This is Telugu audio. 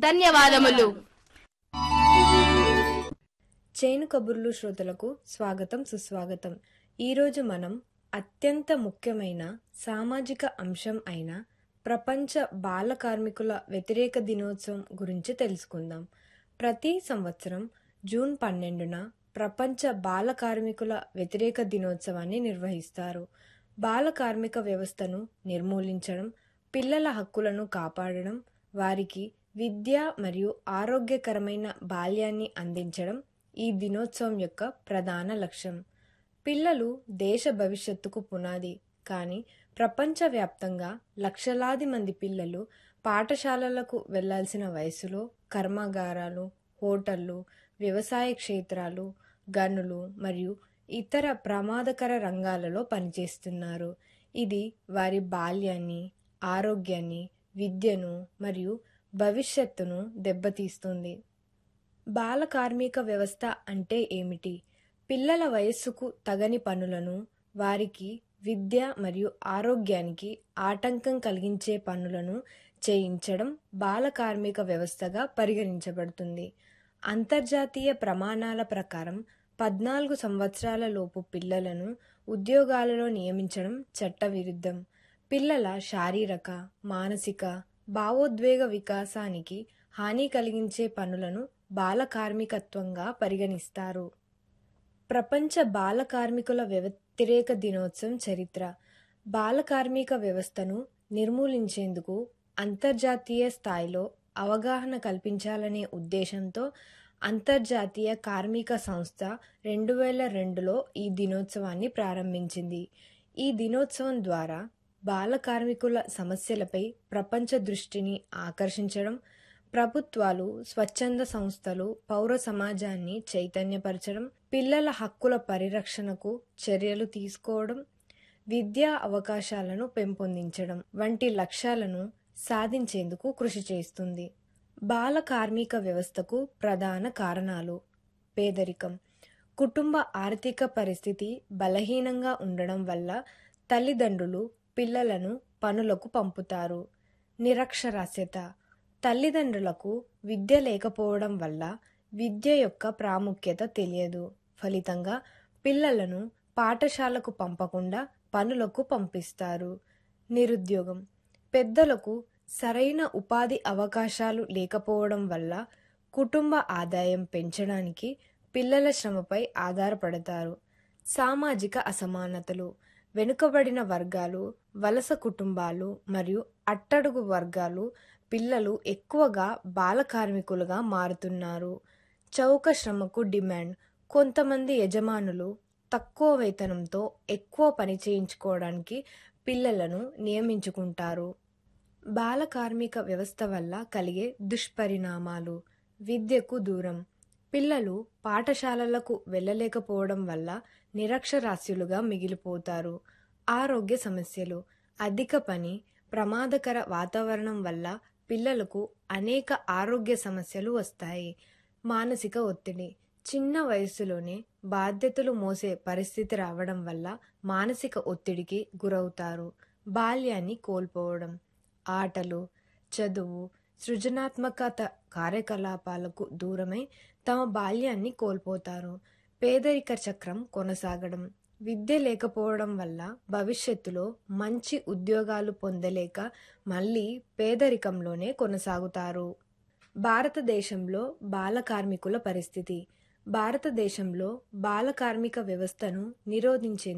ధన్యవాదములు చేను కబుర్లు శ్రోతలకు స్వాగతం సుస్వాగతం ఈరోజు మనం అత్యంత ముఖ్యమైన సామాజిక అంశం అయిన ప్రపంచ బాల కార్మికుల వ్యతిరేక దినోత్సవం గురించి తెలుసుకుందాం ప్రతి సంవత్సరం జూన్ పన్నెండున ప్రపంచ బాల కార్మికుల వ్యతిరేక దినోత్సవాన్ని నిర్వహిస్తారు బాల కార్మిక వ్యవస్థను నిర్మూలించడం పిల్లల హక్కులను కాపాడడం వారికి విద్య మరియు ఆరోగ్యకరమైన బాల్యాన్ని అందించడం ఈ దినోత్సవం యొక్క ప్రధాన లక్ష్యం పిల్లలు దేశ భవిష్యత్తుకు పునాది కానీ ప్రపంచవ్యాప్తంగా లక్షలాది మంది పిల్లలు పాఠశాలలకు వెళ్లాల్సిన వయసులో కర్మాగారాలు హోటళ్లు వ్యవసాయ క్షేత్రాలు గనులు మరియు ఇతర ప్రమాదకర రంగాలలో పనిచేస్తున్నారు ఇది వారి బాల్యాన్ని ఆరోగ్యాన్ని విద్యను మరియు భవిష్యత్తును దెబ్బతీస్తుంది బాల కార్మిక వ్యవస్థ అంటే ఏమిటి పిల్లల వయస్సుకు తగని పనులను వారికి విద్య మరియు ఆరోగ్యానికి ఆటంకం కలిగించే పనులను చేయించడం బాల కార్మిక వ్యవస్థగా పరిగణించబడుతుంది అంతర్జాతీయ ప్రమాణాల ప్రకారం పద్నాలుగు సంవత్సరాల లోపు పిల్లలను ఉద్యోగాలలో నియమించడం చట్టవిరుద్ధం పిల్లల శారీరక మానసిక భావోద్వేగ వికాసానికి హాని కలిగించే పనులను బాల కార్మికత్వంగా పరిగణిస్తారు ప్రపంచ బాల కార్మికుల వ్యతిరేక దినోత్సవం చరిత్ర బాల కార్మిక వ్యవస్థను నిర్మూలించేందుకు అంతర్జాతీయ స్థాయిలో అవగాహన కల్పించాలనే ఉద్దేశంతో అంతర్జాతీయ కార్మిక సంస్థ రెండు వేల రెండులో ఈ దినోత్సవాన్ని ప్రారంభించింది ఈ దినోత్సవం ద్వారా బాల కార్మికుల సమస్యలపై ప్రపంచ దృష్టిని ఆకర్షించడం ప్రభుత్వాలు స్వచ్ఛంద సంస్థలు పౌర సమాజాన్ని చైతన్యపరచడం పిల్లల హక్కుల పరిరక్షణకు చర్యలు తీసుకోవడం విద్యా అవకాశాలను పెంపొందించడం వంటి లక్ష్యాలను సాధించేందుకు కృషి చేస్తుంది బాల కార్మిక వ్యవస్థకు ప్రధాన కారణాలు పేదరికం కుటుంబ ఆర్థిక పరిస్థితి బలహీనంగా ఉండడం వల్ల తల్లిదండ్రులు పిల్లలను పనులకు పంపుతారు నిరక్షరాస్యత తల్లిదండ్రులకు విద్య లేకపోవడం వల్ల విద్య యొక్క ప్రాముఖ్యత తెలియదు ఫలితంగా పిల్లలను పాఠశాలకు పంపకుండా పనులకు పంపిస్తారు నిరుద్యోగం పెద్దలకు సరైన ఉపాధి అవకాశాలు లేకపోవడం వల్ల కుటుంబ ఆదాయం పెంచడానికి పిల్లల శ్రమపై ఆధారపడతారు సామాజిక అసమానతలు వెనుకబడిన వర్గాలు వలస కుటుంబాలు మరియు అట్టడుగు వర్గాలు పిల్లలు ఎక్కువగా బాల కార్మికులుగా మారుతున్నారు చౌక శ్రమకు డిమాండ్ కొంతమంది యజమానులు తక్కువ వేతనంతో ఎక్కువ పని చేయించుకోవడానికి పిల్లలను నియమించుకుంటారు బాల కార్మిక వ్యవస్థ వల్ల కలిగే దుష్పరిణామాలు విద్యకు దూరం పిల్లలు పాఠశాలలకు వెళ్ళలేకపోవడం వల్ల నిరక్షరాస్యులుగా మిగిలిపోతారు ఆరోగ్య సమస్యలు అధిక పని ప్రమాదకర వాతావరణం వల్ల పిల్లలకు అనేక ఆరోగ్య సమస్యలు వస్తాయి మానసిక ఒత్తిడి చిన్న వయసులోనే బాధ్యతలు మోసే పరిస్థితి రావడం వల్ల మానసిక ఒత్తిడికి గురవుతారు బాల్యాన్ని కోల్పోవడం ఆటలు చదువు సృజనాత్మకత కార్యకలాపాలకు దూరమై తమ బాల్యాన్ని కోల్పోతారు పేదరిక చక్రం కొనసాగడం విద్య లేకపోవడం వల్ల భవిష్యత్తులో మంచి ఉద్యోగాలు పొందలేక మళ్ళీ పేదరికంలోనే కొనసాగుతారు భారతదేశంలో బాల కార్మికుల పరిస్థితి భారతదేశంలో బాల కార్మిక వ్యవస్థను నిరోధించేందుకు